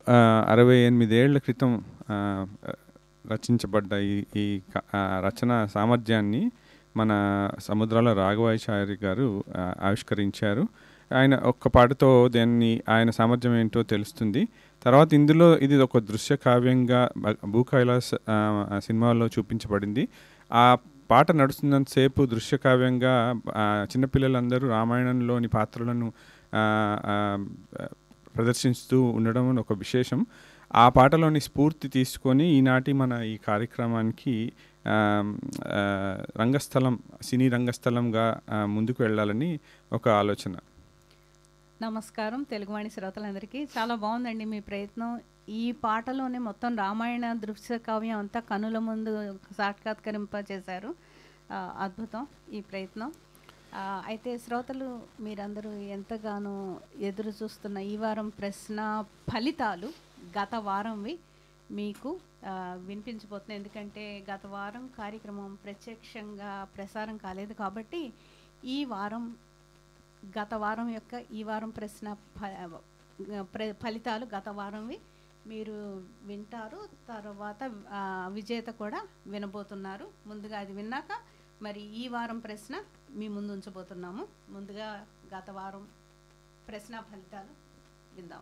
ఆ, అరవై ఎనిమిదేళ్ల క్రితం ఆ, రచించబడ్డ ఈ ఈ క- ఆ, రచన సామర్థ్యాన్ని మన సముద్రాల రాఘవాచారి గారు ఆ, ఆవిష్కరించారు ఆయన ఒక్క పాటతో దాన్ని ఆయన సామర్థ్యం ఏంటో తెలుస్తుంది తర్వాత ఇందులో ఇది ఒక దృశ్య కావ్యంగా బ- భూ కైలాస్ ఆ, ఆ సినిమాలో చూపించబడింది ఆ పాట నడుస్తున్నంతసేపు దృశ్య కావ్యంగా ఆ, చిన్నపిల్లలందరూ రామాయణంలోని పాత్రలను ఆ, ఆ, ప్రదర్శిస్తూ ఉండడం ఒక విశేషం ఆ పాటలోని స్ఫూర్తి తీసుకొని ఈనాటి మన ఈ కార్యక్రమానికి ఆ, ఆ, రంగస్థలం సినీ రంగస్థలంగా ఆ, ముందుకు వెళ్ళాలని ఒక ఆలోచన నమస్కారం తెలుగువాణి శ్రోతలందరికీ చాలా బాగుందండి మీ ప్రయత్నం ఈ పాటలోనే మొత్తం రామాయణ దృశ్య కావ్యం అంతా కనుల ముందు సాక్షాత్కరింప చేశారు ఆ, అద్భుతం ఈ ప్రయత్నం ఆ, అయితే శ్రోతలు మీరందరూ ఎంతగానో ఎదురు చూస్తున్న ఈ వారం ప్రశ్న ఫలితాలు గత వారంవి మీకు ఆ, వినిపించబోతున్నాయి ఎందుకంటే గత వారం కార్యక్రమం ప్రత్యక్షంగా ప్రసారం కాలేదు కాబట్టి ఈ వారం గత వారం యొక్క ఈ వారం ప్రశ్న ఫ- ప్ర- ఫలితాలు గత వారంవి మీరు వింటారు తర్వాత ఆ, విజేత కూడా వినబోతున్నారు ముందుగా అది విన్నాక మరి ఈ వారం ప్రశ్న మీ ముందు ఉంచబోతున్నాము ముందుగా గత వారం ప్రశ్న ఫలితాలు విందాం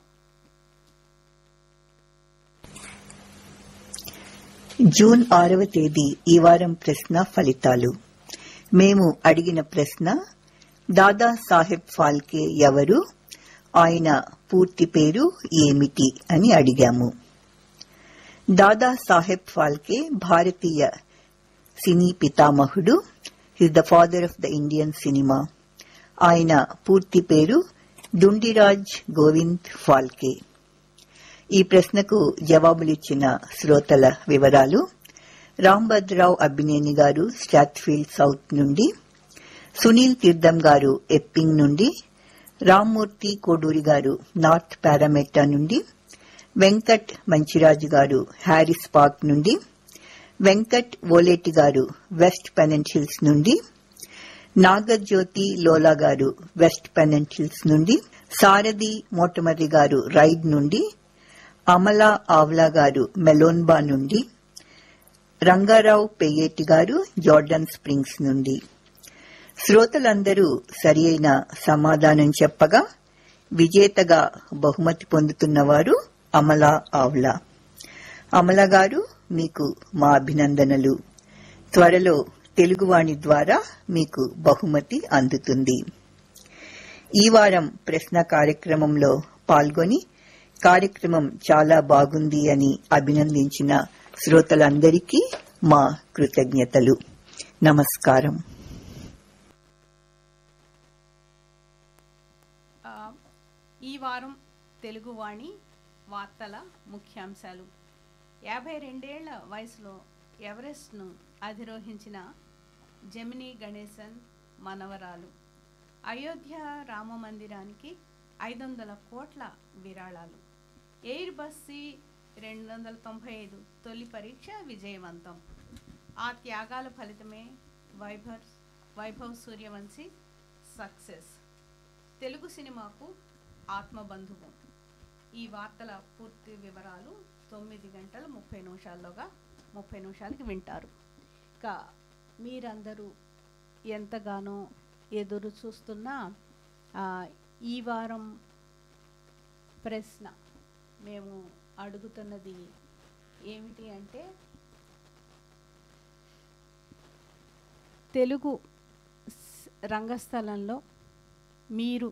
జూన్ ఆరవ తేదీ ఈ వారం ప్రశ్న ఫలితాలు మేము అడిగిన ప్రశ్న దాదా సాహెబ్ ఫాల్కే ఎవరు ఆయన పూర్తి పేరు ఏమిటి అని అడిగాము దాదా సాహెబ్ ఫాల్కే భారతీయ సినీ పితామహుడు his the father of the Indian cinema ఆయన పూర్తి పేరు డుండిరాజ్ గోవింద్ ఫాల్కే ఈ ప్రశ్నకు జవాబులిచ్చిన శ్రోతల వివరాలు రాంభద్రావు అబ్బినేని గారు స్టాత్ఫీల్డ్ సౌత్ నుండి సునీల్ తీర్థం గారు ఎప్పింగ్ నుండి రామ్మూర్తి కోడూరి గారు నార్త్ పారామెట్టా నుండి వెంకట్ మంచిరాజు గారు హ్యారిస్ పార్క్ నుండి వెంకట్ ఓలేటి గారు వెస్ట్ పెనెన్షిల్స్ నుండి నాగజ్యోతి లోలా గారు వెస్ట్ పెనెన్షిల్స్ నుండి సారథి మోటమర్రి గారు రైడ్ నుండి అమలా ఆవ్లా గారు మెలోన్బా నుండి రంగారావు పెయ్యేటి గారు జార్డన్ స్ప్రింగ్స్ నుండి శ్రోతలందరూ సరి అయిన సమాధానం చెప్పగా విజేతగా బహుమతి పొందుతున్నవారు అమలా ఆవ్లా అమల గారు మీకు మా అభినందనలు త్వరలో తెలుగువాణి ద్వారా మీకు బహుమతి అందుతుంది ఈ వారం ప్రశ్న కార్యక్రమంలో పాల్గొని కార్యక్రమం చాలా బాగుంది అని అభినందించిన శ్రోతలందరికీ మా కృతజ్ఞతలు నమస్కారం ఆ, ఈ వారం తెలుగువాణి వార్తల ముఖ్యాంశాలు యాభై రెండేళ్ల వయసులో ఎవరెస్ట్ను అధిరోహించిన జమినీ గణేశన్ మనవరాలు అయోధ్య రామ మందిరానికి ఐదు వందల కోట్ల విరాళాలు ఎయిర్ బస్ సి రెండు వందల తొంభై ఐదు తొలి పరీక్ష విజయవంతం ఆ త్యాగాల ఫలితమే వైభవ్ వైభవ్ సూర్యవంశీ సక్సెస్ తెలుగు సినిమాకు ఆత్మబంధువు ఈ వార్తల పూర్తి వివరాలు తొమ్మిది గంటల ముప్పై నిమిషాల్లోగా ముప్పై నిమిషాలకి వింటారు ఇక మీరందరూ ఎంతగానో ఎదురు చూస్తున్న ఆ, ఈ వారం ప్రశ్న మేము అడుగుతున్నది ఏమిటి అంటే తెలుగు స్- రంగస్థలంలో మీరు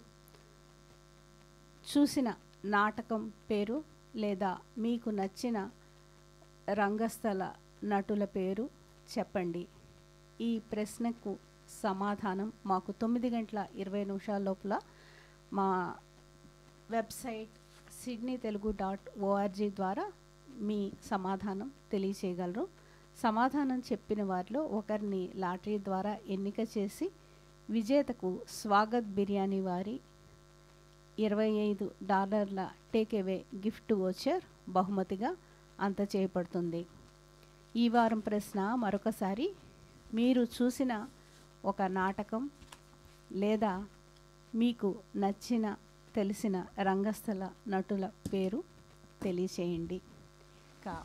చూసిన నాటకం పేరు లేదా మీకు నచ్చిన రంగస్థల నటుల పేరు చెప్పండి ఈ ప్రశ్నకు సమాధానం మాకు తొమ్మిది గంటల ఇరవై నిమిషాల లోపల మా website Sydney Telugu dot O R G ద్వారా మీ సమాధానం తెలియచేయగలరు సమాధానం చెప్పిన వారిలో ఒకరిని లాటరీ ద్వారా ఎన్నిక చేసి విజేతకు స్వాగత్ బిర్యానీ వారి ఇరవై ఐదు డాలర్ల టేక్అవే గిఫ్ట్ వోచర్ బహుమతిగా అందచేయబడుతుంది ఈ వారం ప్రశ్న మరొకసారి మీరు చూసిన ఒక నాటకం లేదా మీకు నచ్చిన తెలిసిన రంగస్థల నటుల పేరు తెలియచేయండి కా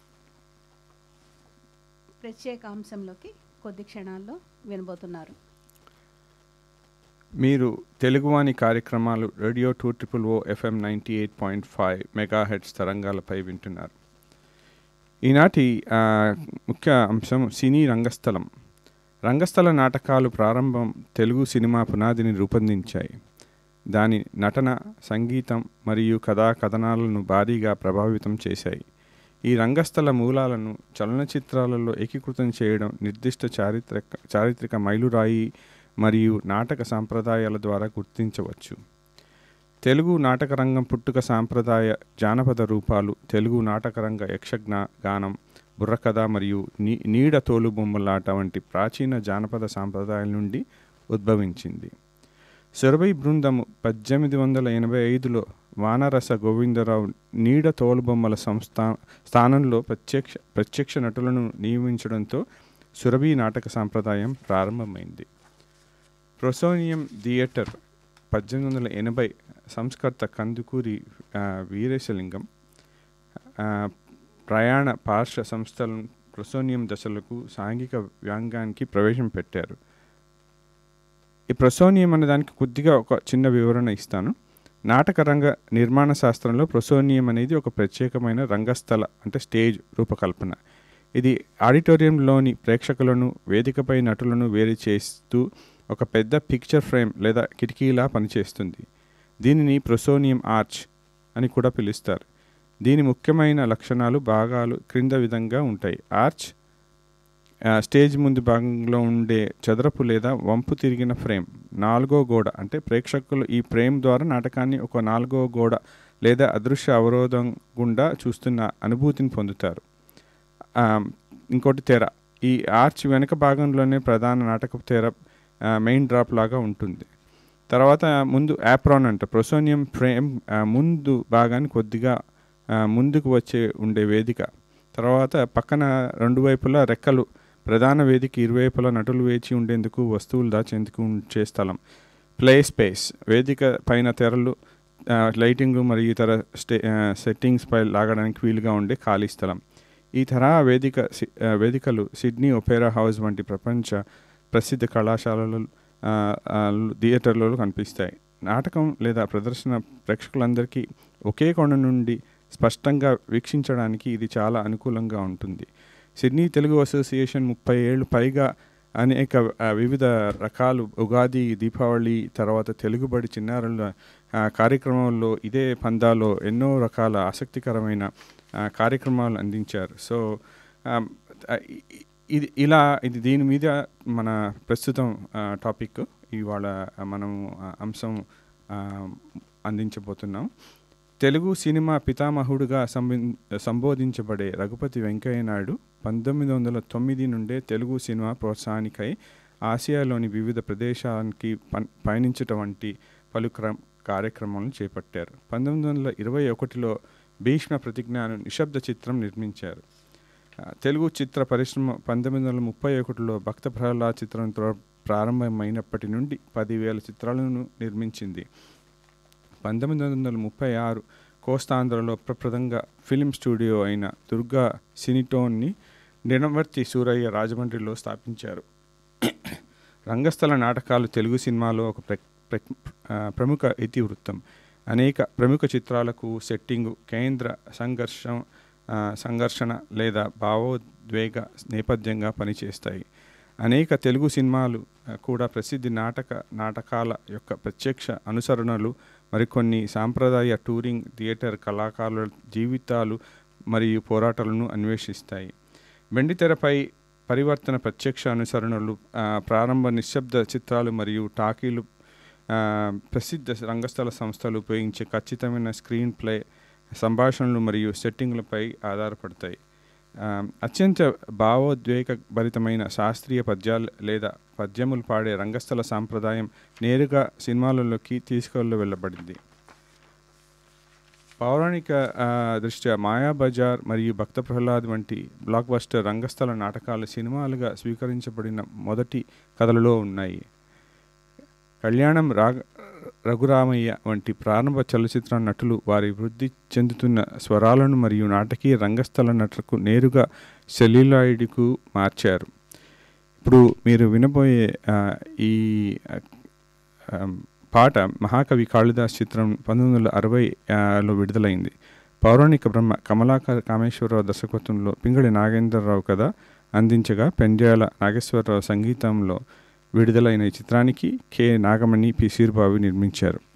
ప్రత్యేక అంశంలోకి కొద్ది క్షణాల్లో వినబోతున్నారు మీరు తెలుగువాణి కార్యక్రమాలు radio two triple O F M ninety eight point five megahertz తరంగాలపై వింటున్నారు ఈనాటి ఆ, ముఖ్య అంశం సినీ రంగస్థలం రంగస్థల నాటకాలు ప్రారంభం తెలుగు సినిమా పునాదిని రూపొందించాయి దాని నటన సంగీతం మరియు కథా కథనాలను భారీగా ప్రభావితం చేశాయి ఈ రంగస్థల మూలాలను చలనచిత్రాలలో ఏకీకృతం చేయడం నిర్దిష్ట చారిత్రక చారిత్రక మైలురాయి మరియు నాటక సాంప్రదాయాల ద్వారా గుర్తించవచ్చు తెలుగు నాటక రంగం పుట్టుక సాంప్రదాయ జానపద రూపాలు తెలుగు నాటకరంగ యక్షజ్ఞ గానం బుర్రకథ మరియు నీ నీడ తోలుబొమ్మలాట వంటి ప్రాచీన జానపద సాంప్రదాయాల నుండి ఉద్భవించింది సురభి బృందము పద్దెనిమిది వందల ఎనభై ఐదులో వానరస గోవిందరావు నీడ తోలుబొమ్మల సంస్థా స్థానంలో ప్రత్యక్ష ప్రత్యక్ష నటులను నియమించడంతో సురభి నాటక సాంప్రదాయం ప్రారంభమైంది ప్రొసోనియం థియేటర్ పద్దెనిమిది వందల ఎనభై సంస్కర్త కందుకూరి ఆ, వీరేశలింగం ఆ, ప్రయాణ పార్శ్వ సంస్థలను ప్రొసోనియం దశలకు సాంఘిక వ్యాంగానికి ప్రవేశం పెట్టారు ఈ ప్రొసోనియం అనే దానికి కొద్దిగా ఒక చిన్న వివరణ ఇస్తాను నాటక రంగ నిర్మాణ శాస్త్రంలో ప్రొసోనియం అనేది ఒక ప్రత్యేకమైన రంగస్థల అంటే స్టేజ్ రూపకల్పన ఇది ఆడిటోరియంలోని ప్రేక్షకులను వేదికపై నటులను వేరు చేస్తూ ఒక పెద్ద పిక్చర్ ఫ్రేమ్ లేదా కిటికీలా పనిచేస్తుంది దీనిని ప్రొసోనియం ఆర్చ్ అని కూడా పిలుస్తారు దీని ముఖ్యమైన లక్షణాలు భాగాలు క్రింద విధంగా ఉంటాయి ఆర్చ్ ఆ, స్టేజ్ ముందు భాగంలో ఉండే చదరపు లేదా వంపు తిరిగిన ఫ్రేమ్ నాలుగో గోడ అంటే ప్రేక్షకులు ఈ ఫ్రేమ్ ద్వారా నాటకాన్ని ఒక నాలుగో గోడ లేదా అదృశ్య అవరోధం గుండా చూస్తున్న అనుభూతిని పొందుతారు ఆ, ఇంకోటి తెర ఈ ఆర్చ్ వెనక భాగంలోనే ప్రధాన నాటక తెర ఆ, మెయిన్ డ్రాప్ లాగా ఉంటుంది తర్వాత ముందు యాప్రాన్ అంట ప్రొసోనియం ఫ్రేమ్ ఆ, ముందు భాగాన్ని కొద్దిగా ఆ, ముందుకు వచ్చే ఉండే వేదిక తర్వాత పక్కన రెండు వైపులా రెక్కలు ప్రధాన వేదిక ఇరువైపులా నటులు వేచి ఉండేందుకు వస్తువులు దాచేందుకు ఉంచే స్థలం ప్లే స్పేస్ వేదిక పైన తెరలు ఆ, లైటింగ్ మరియు ఇతర స్టే ఆ, సెట్టింగ్స్ పై లాగడానికి వీలుగా ఉండే ఖాళీ స్థలం ఈ తరహా వేదిక సి- ఆ, వేదికలు సిడ్నీ ఒపేరా హౌస్ వంటి ప్రపంచ ప్రసిద్ధ కళాశాలలు ఆ, ఆ, థియేటర్లలో కనిపిస్తాయి నాటకం లేదా ప్రదర్శన ప్రేక్షకులందరికీ ఒకే కొండ నుండి స్పష్టంగా వీక్షించడానికి ఇది చాలా అనుకూలంగా ఉంటుంది సిడ్నీ తెలుగు అసోసియేషన్ ముప్పై ఏళ్ళు పైగా అనేక ఆ, వివిధ రకాలు ఉగాది దీపావళి తర్వాత తెలుగుబడి చిన్నారుల ఆ, కార్యక్రమంలో ఇదే పందాలో ఎన్నో రకాల ఆసక్తికరమైన ఆ, కార్యక్రమాలు అందించారు సో ఆమ్, ఆ, ఇ- ఇ- ఇది ఇలా ఇది దీని మీద మన ప్రస్తుతం ఆ, టాపిక్ ఇవాళ మనం ఆ, అంశం ఆ, అందించబోతున్నాం తెలుగు సినిమా పితామహుడుగా సంబి- సంబోధించబడే రఘుపతి వెంకయ్య నాయుడు పంతొమ్మిది వందల తొమ్మిది నుండే తెలుగు సినిమా ప్రోత్సాహానికై ఆసియాలోని వివిధ ప్రదేశానికి పన్- పయనించటం వంటి పలు క్రమ కార్యక్రమాలను చేపట్టారు పంతొమ్మిది వందల ఇరవై ఒకటిలో భీష్మ ప్రతిజ్ఞాను నిశ్శబ్ద చిత్రం నిర్మించారు ఆ, తెలుగు చిత్ర పరిశ్రమ పంతొమ్మిది వందల ముప్పై ఒకటిలో భక్త ప్రహ్లాద్ చిత్రంతో ప్రారంభమైనప్పటి నుండి పదివేల చిత్రాలను నిర్మించింది పంతొమ్మిది వందల ముప్పై ఆరు కోస్తాంధ్రలో ప్రప్రదంగా ఫిలిం స్టూడియో అయిన దుర్గా సినిటోన్ని నిడమర్తి సూరయ్య రాజమండ్రిలో స్థాపించారు రంగస్థల నాటకాలు తెలుగు సినిమాలో ఒక ప్ర ప్ర- ఆ, ప్రముఖ ఇతివృత్తం అనేక ప్రముఖ చిత్రాలకు సెట్టింగు కేంద్ర సంఘర్షం ఆ, సంఘర్షణ లేదా భావోద్వేగ నేపథ్యంగా పనిచేస్తాయి అనేక తెలుగు సినిమాలు ఆ, కూడా ప్రసిద్ధి నాటక నాటకాల యొక్క ప్రత్యక్ష అనుసరణలు మరికొన్ని సాంప్రదాయ టూరింగ్ థియేటర్ కళాకారుల జీవితాలు మరియు పోరాటాలను అన్వేషిస్తాయి వెండితెరపై పరివర్తన ప్రత్యక్ష అనుసరణలు ఆ, ప్రారంభ నిశ్శబ్ద చిత్రాలు మరియు టాకీలు ఆ, ప్రసిద్ధ రంగస్థల సంస్థలు ఉపయోగించే ఖచ్చితమైన స్క్రీన్ ప్లే సంభాషణలు మరియు సెట్టింగ్లపై ఆధారపడతాయి ఆ, అత్యంత భావోద్వేగభరితమైన శాస్త్రీయ పద్యాలు లేదా పద్యములు పాడే రంగస్థల సాంప్రదాయం నేరుగా సినిమాలలోకి తీసుకెళ్ళ వెళ్ళబడింది పౌరాణిక ఆ, దృష్ట్యా మాయాబజార్ మరియు భక్త ప్రహ్లాద్ వంటి బ్లాక్ బస్టర్ రంగస్థల నాటకాలు సినిమాలుగా స్వీకరించబడిన మొదటి కథలలో ఉన్నాయి కళ్యాణం రాగ రఘురామయ్య వంటి ప్రారంభ చలచిత్ర నటులు వారి వృద్ధి చెందుతున్న స్వరాలను మరియు నాటకీయ రంగస్థల నటులకు నేరుగా సెల్యులాయిడ్కు మార్చారు ఇప్పుడు మీరు వినబోయే ఆ, ఈ ఆ, ఆ, పాట మహాకవి కాళిదాస్ చిత్రం పంతొమ్మిది వందల అరవై లో విడుదలైంది పౌరాణిక బ్రహ్మ కమలాకర కామేశ్వరరావు దర్శకత్వంలో పింగళి నాగేంద్రరావు కథ అందించగా పెండ్యాల నాగేశ్వరరావు సంగీతంలో విడుదలైన ఈ చిత్రానికి కె నాగమణి పి సీరుబాబు నిర్మించారు